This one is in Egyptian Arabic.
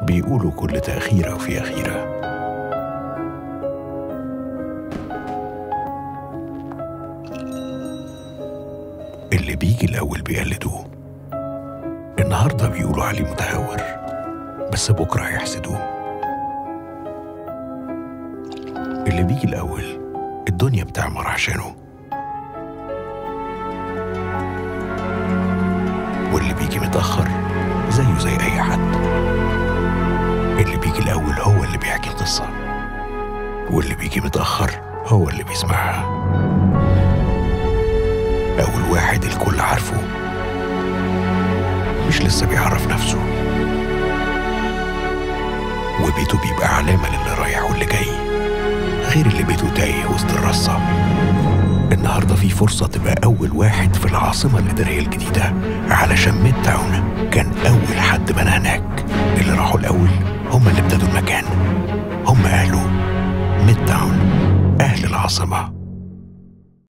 بيقولوا كل تأخيرة وفي أخيرة اللي بيجي الأول بيقلدوه النهاردة بيقولوا عليه متهور بس بكرة هيحسدوه اللي بيجي الأول الدنيا بتعمر عشانه واللي بيجي متأخر زيه زي أي حد اللي بيجي الأول هو اللي بيحكي القصة واللي بيجي متأخر هو اللي بيسمعها أول واحد الكل عارفه مش لسه بيعرف نفسه وبيته بيبقى علامة للي رايح واللي جاي غير اللي بيته تايه وسط الرصة النهاردة في فرصة تبقى أول واحد في العاصمة الإدارية الجديدة علشان ميد تاون كان أول حد بنى هناك اللي راحوا الأول هم اللي ابتدوا المكان هم أهله ميد تاون أهل العاصمة